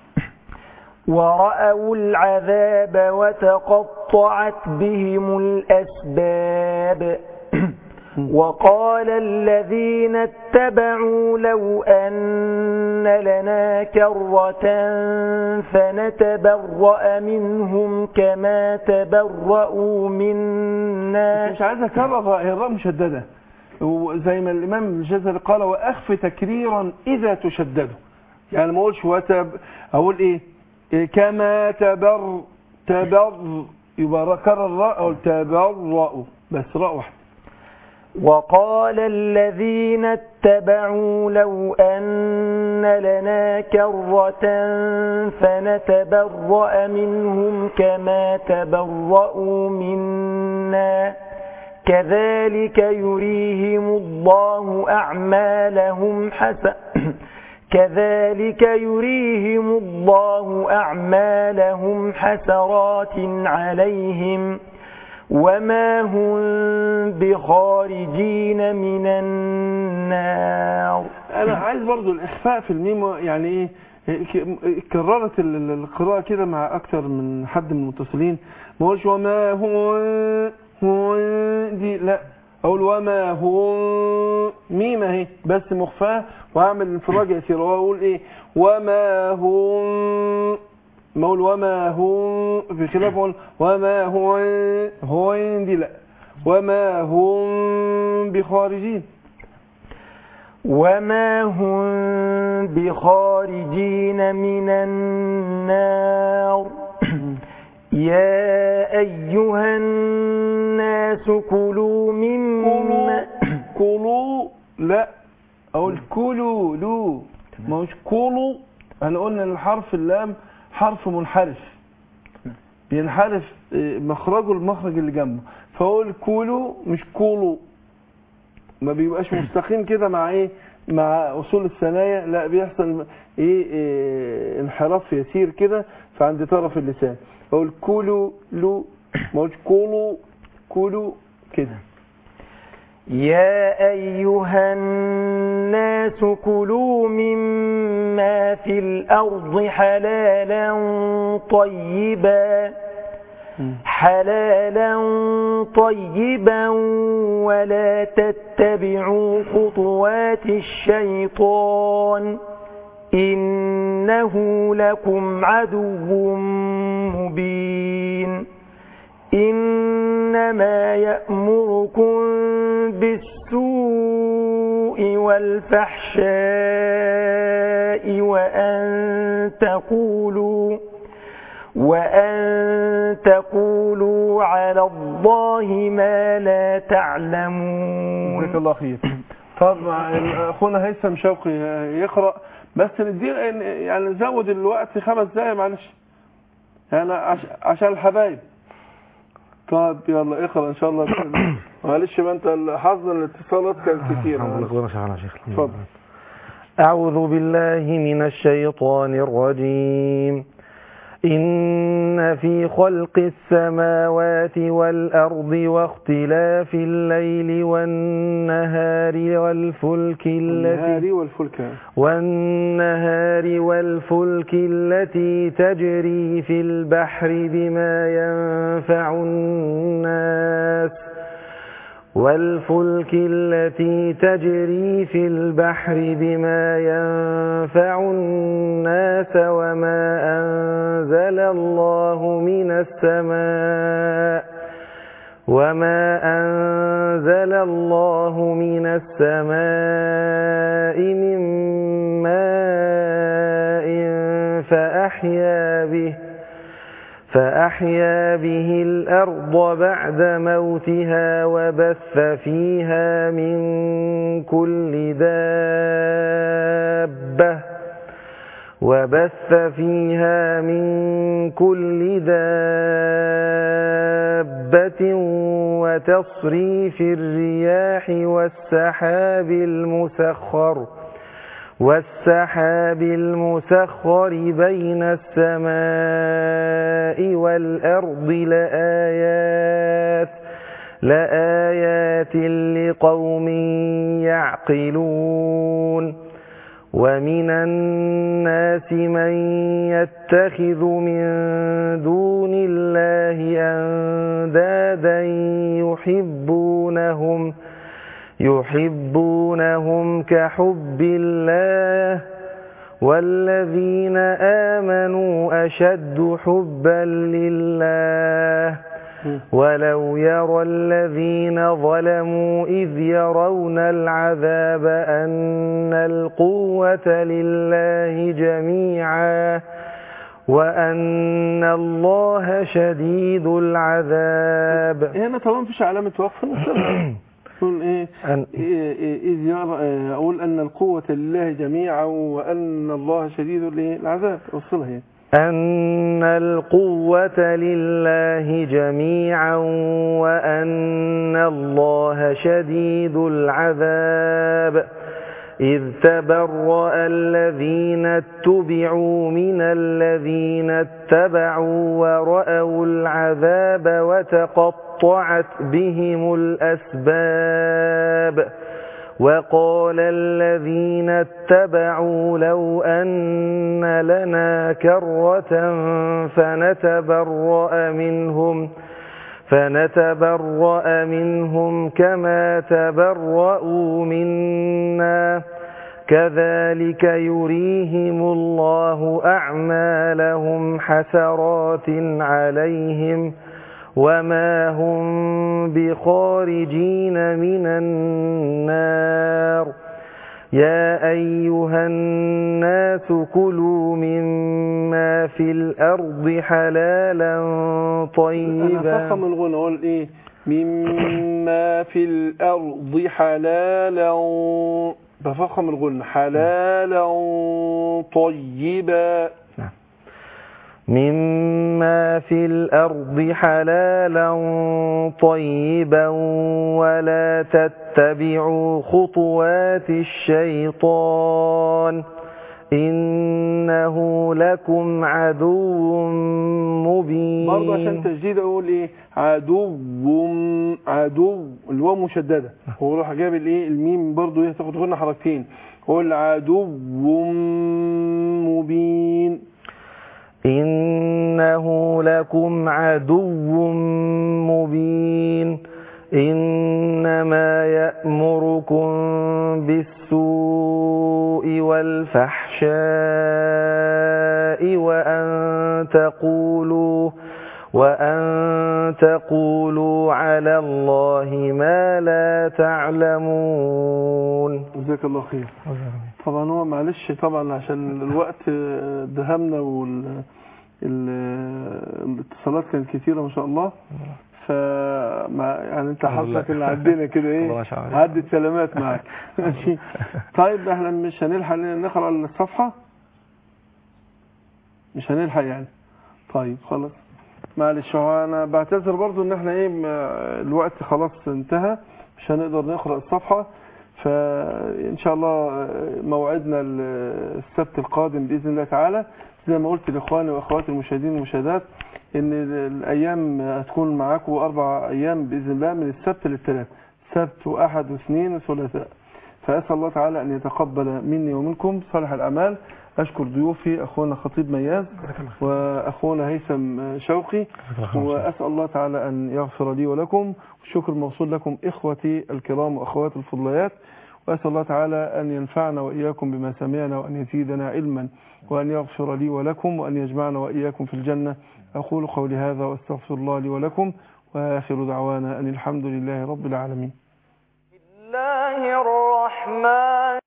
ورأوا العذاب وتقطعت بهم الأسباب وقال الذين اتبعوا لو أن لنا كرة فنتبرأ منهم كما تبرأوا منا مش عايز اكرر هي الراء مشدده وزي ما الامام الجزري قال واخف تكريرا اذا تشدده يعني ما اقولش وتب اقول ايه, إيه كما تبر تبر يبقى كرر الراء اقول تبرأوا بس راء واحده وقال الذين اتبعوا لو أن لنا كرة فنتبرأ منهم كما تبرأوا منا كذلك يريهم الله أعمالهم حسن كذلك يريهم الله أعمالهم حسرات عليهم وما هم بخارجين من النار انا عايز برضو الاخفاء في الميم يعني ايه ك- كررت ال- ال- القراءة كده مع اكثر من حد من المتصلين ما اقولش وما هو هو دي لا اقول وما هو ميم اهي بس مخفاه واعمل انفراج يسير واقول ايه وما هو ما اقول وما هو في خلاف اقول وما هو هو دي لا وما هم بخارجين وما هم بخارجين من النار يا أيها الناس كلوا مما كلوا لا اقول كلوا لو ما هوش كلوا انا قلنا ان الحرف اللام حرف منحرف بينحرف إيه، مخرجه المخرج اللي جنبه فاقول كلوا مش كولوا ما بيبقاش مستقيم كده مع ايه مع اصول الثنايا لا بيحصل ايه, إيه انحراف يسير كده فعند طرف اللسان اقول كلوا لو ما اقولش كولوا كلوا كده يا أيها الناس كلوا مما في الأرض حلالا طيبا حلالا طيبا ولا تتبعوا خطوات الشيطان إنه لكم عدو مبين إنما يأمركم بالسوء والفحشاء وأن تقولوا وأن تقولوا على الله ما لا تعلمون جزاك الله خير طب مع اخونا هيثم شوقي يقرا بس نديه يعني نزود الوقت خمس دقايق معلش يعني عش- عشان الحبايب طب يلا اقرا ان شاء الله معلش ما انت حظ الاتصالات كان كتير اتفضل أعوذ بالله من الشيطان الرجيم إن في خلق السماوات والأرض واختلاف الليل والنهار والفلك التي النهار والفلك والنهار والفلك التي تجري في البحر بما ينفع الناس والفلك التي تجري في البحر بما ينفع الناس وما أنزل الله من السماء وما أنزل الله من السماء من ماء فأحيا به فأحيا به الأرض بعد موتها وبث فيها من كل دابة وبث فيها من كل دابة وتصريف الرياح والسحاب المسخر والسحاب المسخر بين السماء والأرض لآيات لآيات لقوم يعقلون ومن الناس من يتخذ من دون الله أندادا يحبونهم يحبونهم كحب الله والذين آمنوا أشد حبا لله ولو يرى الذين ظلموا إذ يرون العذاب أن القوة لله جميعا وأن الله شديد العذاب هنا طبعا مفيش علامة وقف يقول ايه إيه- اذ يرى إيه، اقول ان القوة لله جميعا وان الله شديد الإيه؟ العذاب اوصلها يعني أن القوة لله جميعا وأن الله شديد العذاب إذ تبرأ الذين اتبعوا من الذين اتبعوا ورأوا العذاب وتقطعت بهم الأسباب وقال الذين اتبعوا لو أن لنا كرة فنتبرأ منهم فنتبرأ منهم كما تبرأوا منا كذلك يريهم الله أعمالهم حسرات عليهم وما هم بخارجين من النار يا أيها الناس كلوا مما في الأرض حلالا انا طيبا فخم الغنى اقول ايه مما في الارض حلالا بفخم الغنى حلالا طيبا مما في الأرض حلالا طيبا ولا تتبعوا خطوات الشيطان إنه لكم عدو مبين برضه عشان تجديد اقول ايه عدو عدو الواو مشدده هو راح جاب الايه الميم برضه ايه تاخد غنى حركتين قول عدو مبين إنه لكم عدو مبين إنما يأمركم بالسوء والفحشاء وأن تقولوا وأن تقولوا على الله ما لا تعلمون جزاك الله خير طبعا هو معلش طبعا عشان الوقت دهمنا وال ال- الاتصالات كانت كتيرة ما شاء الله ف يعني انت حظك اللي عدينا كده الله ايه ما شاء الله. عدت سلامات معاك ماشي طيب احنا مش هنلحق نقرا الصفحة مش هنلحق يعني طيب خلاص معلش هو انا بعتذر برضو ان احنا ايه ما- الوقت خلاص انتهى مش هنقدر نقرا الصفحة فإن شاء الله موعدنا السبت القادم بإذن الله تعالى زي ما قلت لإخواني وأخواتي المشاهدين والمشاهدات إن الأيام هتكون معاكم أربع أيام بإذن الله من السبت للثلاث سبت وأحد واثنين وثلاثاء فأسأل الله تعالى أن يتقبل مني ومنكم صالح الأعمال أشكر ضيوفي أخونا خطيب مياز وأخونا هيثم شوقي وأسأل الله تعالى أن يغفر لي ولكم والشكر موصول لكم إخوتي الكرام وأخواتي الفضليات وأسأل الله تعالى أن ينفعنا وإياكم بما سمعنا وأن يزيدنا علما وأن يغفر لي ولكم وأن يجمعنا وإياكم في الجنة أقول قولي هذا وأستغفر الله لي ولكم وآخر دعوانا أن الحمد لله رب العالمين الله الرحمن